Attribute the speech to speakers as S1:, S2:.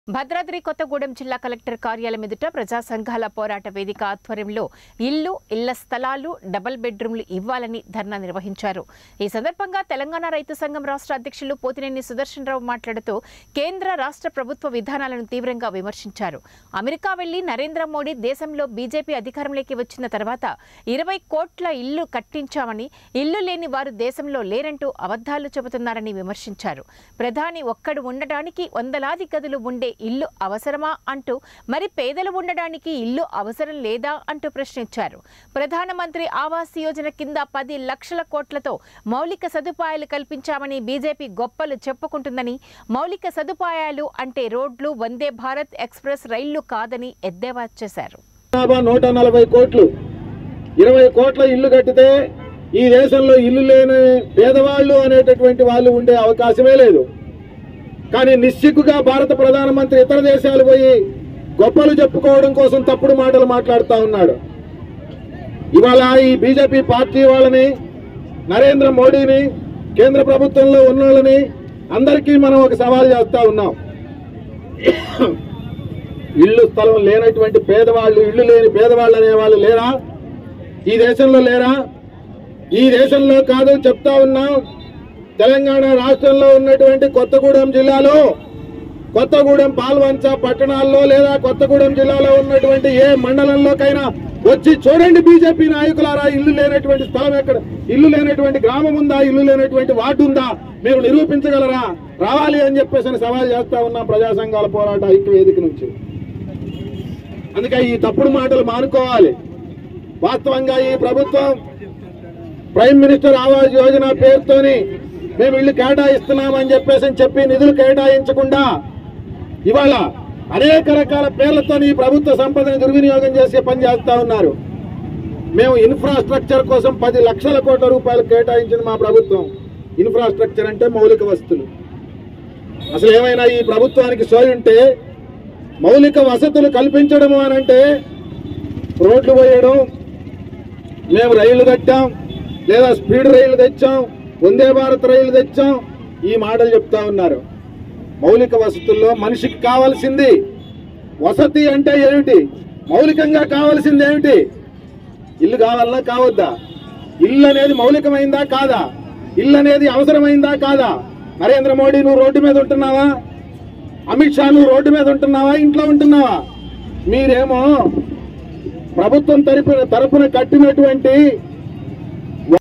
S1: భద్రాద్రి కొత్తగూడెం జిల్లా కలెక్టర్ కార్యాలయం ఎదుట ప్రజా సంఘాల పోరాట వేదిక ఆధ్వర్యంలో ఇల్లు ఇళ్ల స్థలాలు డబుల్ బెడ్రూమ్లు ఇవ్వాలని ధర్నా నిర్వహించారు ఈ సందర్భంగా తెలంగాణ రైతు సంఘం రాష్ట్ర అధ్యక్షులు పోతినేని సుదర్శన్ రావు మాట్లాడుతూ కేంద్ర రాష్ట్ర ప్రభుత్వ విధానాలను తీవ్రంగా విమర్శించారు అమెరికా వెళ్లి నరేంద్ర మోడీ దేశంలో బీజేపీ అధికారంలోకి వచ్చిన తర్వాత ఇరవై కోట్ల ఇల్లు కట్టించామని ఇల్లు లేని వారు దేశంలో లేరంటూ అబద్ధాలు చెబుతున్నారని విమర్శించారు ప్రధాని ఒక్కడు ఉండడానికి వందలాది గదులు ఉండే ఇల్లు అవసరమా అంటూ మరి పేదలు ఉండడానికి ఇల్లు అవసరం లేదా అంటూ ప్రశ్నించారు ప్రధానమంత్రి ఆవాస్ యోజన కింద పది లక్షల కోట్లతో మౌలిక సదుపాయాలు కల్పించామని బీజేపీ గొప్పలు చెప్పుకుంటుందని మౌలిక సదుపాయాలు అంటే రోడ్లు వందే భారత్ ఎక్స్ప్రెస్ రైళ్లు కాదని ఎద్దేవా చేశారు
S2: జనాభా నూట నలభై కోట్లు ఇరవై కోట్ల ఇల్లు కట్టితే ఈ దేశంలో ఇల్లు లేని పేదవాళ్ళు అనేటటువంటి వాళ్ళు ఉండే అవకాశమే లేదు కానీ నిస్సిగ్గుగా భారత ప్రధానమంత్రి ఇతర దేశాలు పోయి గొప్పలు చెప్పుకోవడం కోసం తప్పుడు మాటలు మాట్లాడుతా ఉన్నాడు ఇవాళ ఈ బీజేపీ పార్టీ వాళ్ళని నరేంద్ర మోడీని కేంద్ర ప్రభుత్వంలో ఉన్న వాళ్ళని అందరికీ మనం ఒక సవాల్ చేస్తా ఉన్నాం ఇల్లు స్థలం లేనటువంటి పేదవాళ్ళు ఇల్లు లేని పేదవాళ్ళు అనేవాళ్ళు లేరా ఈ దేశంలో లేరా ఈ దేశంలో కాదు చెప్తా ఉన్నాం తెలంగాణ రాష్ట్రంలో ఉన్నటువంటి కొత్తగూడెం జిల్లాలో కొత్తగూడెం పాల్వంచ పట్టణాల్లో లేదా కొత్తగూడెం జిల్లాలో ఉన్నటువంటి ఏ మండలంలోకైనా వచ్చి చూడండి బీజేపీ నాయకులారా ఇల్లు లేనటువంటి స్థలం ఎక్కడ ఇల్లు లేనటువంటి గ్రామం ఉందా ఇల్లు లేనటువంటి వార్డు ఉందా మీరు నిరూపించగలరా రావాలి అని చెప్పేసి సవాల్ చేస్తా ఉన్నాం ప్రజా సంఘాల పోరాట ఐక్య వేదిక నుంచి అందుకే ఈ తప్పుడు మాటలు మానుకోవాలి వాస్తవంగా ఈ ప్రభుత్వం ప్రైమ్ మినిస్టర్ ఆవాస్ యోజన పేరుతోని మేము ఇల్లు కేటాయిస్తున్నామని చెప్పేసి అని చెప్పి నిధులు కేటాయించకుండా ఇవాళ అనేక రకాల పేర్లతో ఈ ప్రభుత్వ సంపదని దుర్వినియోగం చేసే పని చేస్తా ఉన్నారు మేము ఇన్ఫ్రాస్ట్రక్చర్ కోసం పది లక్షల కోట్ల రూపాయలు కేటాయించిన మా ప్రభుత్వం ఇన్ఫ్రాస్ట్రక్చర్ అంటే మౌలిక వస్తువులు అసలు ఏమైనా ఈ ప్రభుత్వానికి సోయి ఉంటే మౌలిక వసతులు కల్పించడము అని అంటే రోడ్లు పోయడం మేము రైళ్లు కట్టాం లేదా స్పీడ్ రైళ్లు తెచ్చాం వందే భారత్ రైళ్లు తెచ్చాం ఈ మాటలు చెప్తా ఉన్నారు మౌలిక వసతుల్లో మనిషికి కావాల్సింది వసతి అంటే ఏమిటి మౌలికంగా కావాల్సింది ఏమిటి ఇల్లు కావాలన్నా కావద్దా ఇల్లు అనేది మౌలికమైందా కాదా ఇల్లు అనేది అవసరమైందా కాదా నరేంద్ర మోడీ నువ్వు రోడ్డు మీద ఉంటున్నావా అమిత్ షా నువ్వు రోడ్డు మీద ఉంటున్నావా ఇంట్లో ఉంటున్నావా మీరేమో ప్రభుత్వం తరపున తరపున కట్టినటువంటి